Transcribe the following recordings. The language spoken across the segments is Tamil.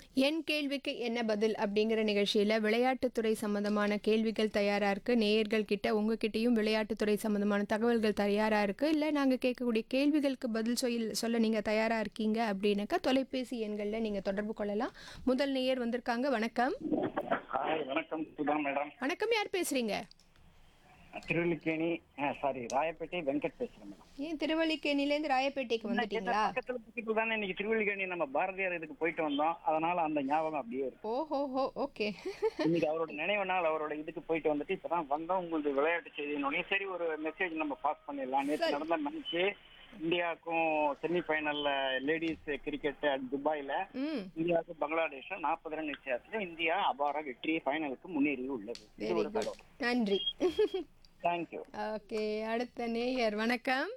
என் கேள்விக்கு என்ன பதில் அப்படிங்கிற நிகழ்ச்சியில் விளையாட்டுத்துறை சம்பந்தமான கேள்விகள் தயாராக இருக்குது நேயர்கள் கிட்ட உங்ககிட்டயும் விளையாட்டுத்துறை சம்பந்தமான தகவல்கள் தயாராக இருக்குது இல்லை நாங்கள் கேட்கக்கூடிய கேள்விகளுக்கு பதில் சொல் சொல்ல நீங்கள் தயாராக இருக்கீங்க அப்படின்னாக்கா தொலைபேசி எண்களில் நீங்கள் தொடர்பு கொள்ளலாம் முதல் நேயர் வந்திருக்காங்க வணக்கம் ஹாய் வணக்கம் சுதா மேடம் வணக்கம் யார் பேசுகிறீங்க திருவல்லிக்கேணி சாரி ராயப்பேட்டை வெங்கட் பேசுறேன் மேடம் ஏன் திருவல்லிக்கேணிலேருந்து ராயப்பேட்டைக்கு வந்துட்டீங்களா பக்கத்துல பக்கத்துல தானே இன்னைக்கு திருவல்லிக்கேணி நம்ம பாரதியார் இதுக்கு போயிட்டு வந்தோம் அதனால அந்த ஞாபகம் அப்படியே இருக்கு ஓஹோ ஹோ ஓகே இன்னைக்கு அவரோட நினைவு நாள் அவரோட இதுக்கு போயிட்டு வந்துட்டு இப்பதான் வந்தோம் உங்களுக்கு விளையாட்டு செய்தினோடனே சரி ஒரு மெசேஜ் நம்ம பாஸ் பண்ணிடலாம் நேற்று நடந்த மேட்ச் இந்தியாவுக்கும் செமி ஃபைனல்ல லேடிஸ் கிரிக்கெட் துபாயில ம் இந்தியாவுக்கு பங்களாதேஷும் நாற்பது ரன் வித்தியாசத்துல இந்தியா அபார வெற்றி ஃபைனலுக்கு முன்னேறி உள்ளது இது வெரி ஒரு குட் நன்றி தேங்க்யூ ஓகே அடுத்த நேயர் வணக்கம்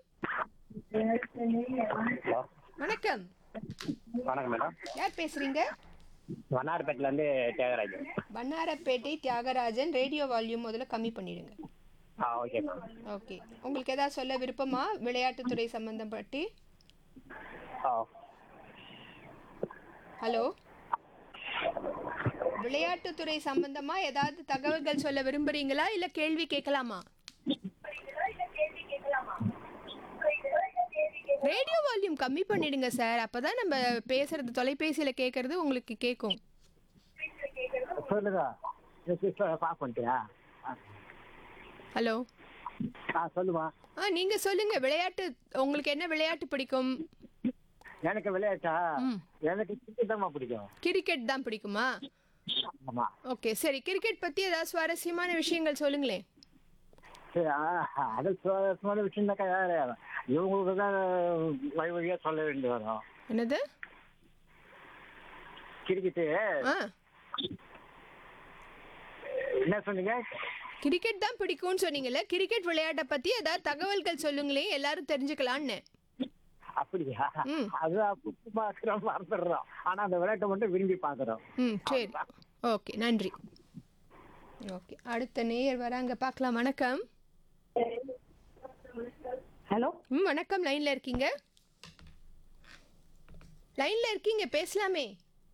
வணக்கம் வணக்கம் மேடம் யார் பேசுறீங்க வண்ணாரப்பேட்டில இருந்து தியாகராஜன் வண்ணாரப்பேட்டை தியாகராஜன் ரேடியோ வால்யூம் முதல்ல கம்மி பண்ணிடுங்க ஆ ஓகே மேம் ஓகே உங்களுக்கு ஏதாவது சொல்ல விருப்பமா விளையாட்டுத்துறை சம்பந்தப்பட்டு ஆ ஹலோ விளையாட்டுத்துறை சம்பந்தமா ஏதாவது தகவல்கள் சொல்ல விரும்புறீங்களா இல்ல கேள்வி கேட்கலாமா ரேடியோ வால்யூம் கம்மி பண்ணிடுங்க சார் அப்பதான் நம்ம பேசுறது தொலைபேசியில கேட்கறது உங்களுக்கு கேட்கும் சொல்லுங்க பாஸ் பண்ணிட்டியா ஆ. ஹலோ ஆ சொல்லுமா ஆ நீங்க சொல்லுங்க விளையாட்டு உங்களுக்கு என்ன விளையாட்டு பிடிக்கும் எனக்கு விளையாட்டா ம். எனக்கு கிரிக்கெட் தான் பிடிக்கும் கிரிக்கெட் தான் பிடிக்குமா ஆமா ஓகே சரி கிரிக்கெட் பத்தி ஏதாவது சுவாரஸ்யமான விஷயங்கள் சொல்லுங்களேன் சரி ஆ, அது சுவாரஸ்யமான விஷயம்னாக்கா வேற இவங்களுக்கு தான் வழி வழியா சொல்ல வேண்டி வரும் என்னது கிரிக்கெட்டு ஆ என்ன சொன்னீங்க கிரிக்கெட் தான் பிடிக்கும்னு சொன்னீங்கல்ல கிரிக்கெட் விளையாட்டை பத்தி ஏதாவது தகவல்கள் சொல்லுங்களேன் எல்லாரும் தெரிஞ்சுக்கலான்னு அப்படியா ம். அதுதான் புக்கு பாக்குறோம் மறந்துடுறோம் ஆனா அந்த விளையாட்டை மட்டும் விரும்பி பாக்குறோம் ம் சரி ஓகே நன்றி ஓகே அடுத்த நேயர் வராங்க பார்க்கலாம் வணக்கம் ஹலோ ம் வணக்கம் லைன்ல இருக்கீங்க லைன்ல இருக்கீங்க பேசலாமே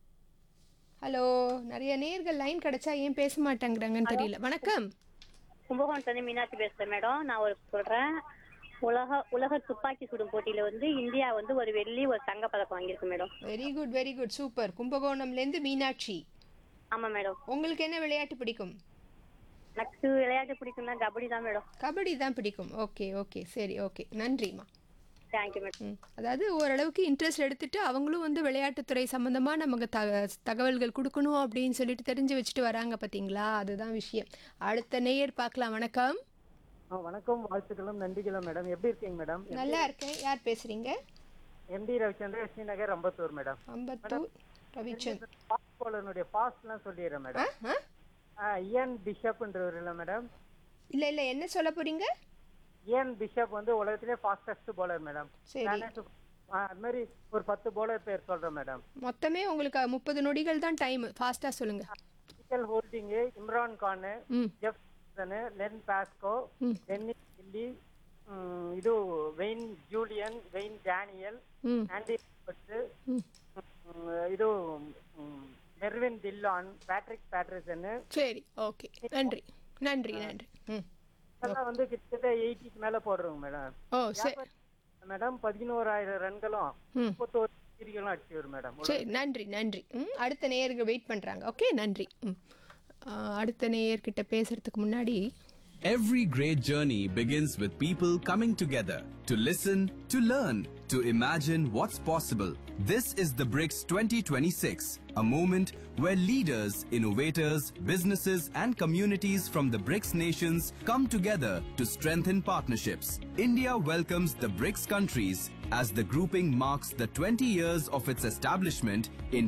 ஹலோ நிறைய நேயர்கள் லைன் கிடைச்சா ஏன் பேச மாட்டேங்கிறாங்கன்னு தெரியல வணக்கம் கும்பகோணத்துல மீனாட்சி பேசுறேன் மேடம் நான் ஒரு சொல்றேன் உலக உலக துப்பாக்கி சுடும் போட்டியில வந்து இந்தியா வந்து ஒரு வெள்ளி ஒரு தங்க பதக்கம் வாங்கியிருக்கு madam very good very good super கும்பகோணம்லேருந்து மீனாட்சி ஆமா மேடம் உங்களுக்கு என்ன விளையாட்டு பிடிக்கும் எனக்கு விளையாட்டு பிடிக்கும்னா கபடி தான் மேடம் கபடி தான் பிடிக்கும் ஓகே ஓகே சரி ஓகே நன்றிம்மா தேங்க்யூ மேடம் ம் அதாவது ஓரளவுக்கு இன்ட்ரெஸ்ட் எடுத்துட்டு அவங்களும் வந்து விளையாட்டுத்துறை சம்மந்தமாக நமக்கு த தகவல்கள் கொடுக்கணும் அப்படின்னு சொல்லிட்டு தெரிஞ்சு வச்சுட்டு வராங்க பார்த்தீங்களா அதுதான் விஷயம் அடுத்த நேயர் பார்க்கலாம் வணக்கம் வணக்கம் வாழ்த்துக்களும் நன்றிகளும் மேடம் எப்படி இருக்கீங்க மேடம் நல்லா இருக்கேன் யார் பேசுறீங்க MD Ravichandran Srinagar Ambattur madam Ambattur Ravichand fast பாலருடைய பாஸ்ட்லாம் சொல்லிடுறேன் ஆ மேடம் ஆ இயன் பிஷப்ன்றவர் இல்லை மேடம் இல்லை இல்லை என்ன சொல்ல போறீங்க இயன் பிஷப் வந்து உலகத்திலே ஃபாஸ்டஸ்ட் bowler மேடம் சரி அது மாதிரி ஒரு பத்து bowler பேர் சொல்றேன் மேடம் மொத்தமே உங்களுக்கு முப்பது நொடிகள் தான் டைம் ஃபாஸ்ட்டாக சொல்லுங்க மிக்கல் ஹோல்டிங் இம்ரான் கான் ம் ஜெஃப் லென் பாஸ்கோ ம். டென்னி கில்லி ம், இது வெயின் ஜூலியன் வெயின் டேனியல் ம் ஆண்டி ராபர்ட்ஸ், ம் ம், இது ம், மெர்வின் தில்லான் பேட்ரிக் பேட்ரிசன் சரி ஓகே நன்றி நன்றி நன்றி ம் இதெல்லாம் வந்து கிட்டத்தட்ட எயிட்டிக்கு மேல போடுறோங்க மேடம் ஓ சரி மேடம் பதினோராயிரம் ரன்களும் ம் முப்பத்தோரு சீரிகளும் அடிச்சு வரும் மேடம் சரி நன்றி நன்றி ம் அடுத்த நேயருக்கு வெயிட் பண்ணுறாங்க ஓகே நன்றி ம் ஆ, அடுத்த நேயர்கிட்ட பேசுறதுக்கு முன்னாடி Every great journey begins with people coming together to listen, to learn, to imagine what's possible. This is the BRICS 2026, a moment where leaders, innovators, businesses, and communities from the BRICS nations come together to strengthen partnerships. India welcomes the BRICS countries as the grouping marks the 20 years of its establishment in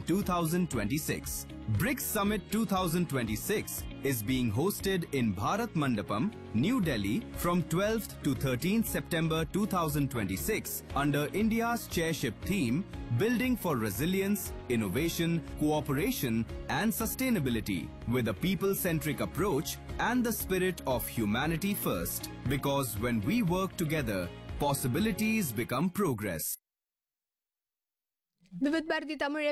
2026. BRICS Summit 2026 is being hosted in Bharat Mandapam, New Delhi from 12th to 13th September 2026 under India's chairship theme Building for Resilience, Innovation, Cooperation and Sustainability with a people-centric approach and the spirit of humanity first. Because when we work together, possibilities become progress. Vividh Bharathi Tamil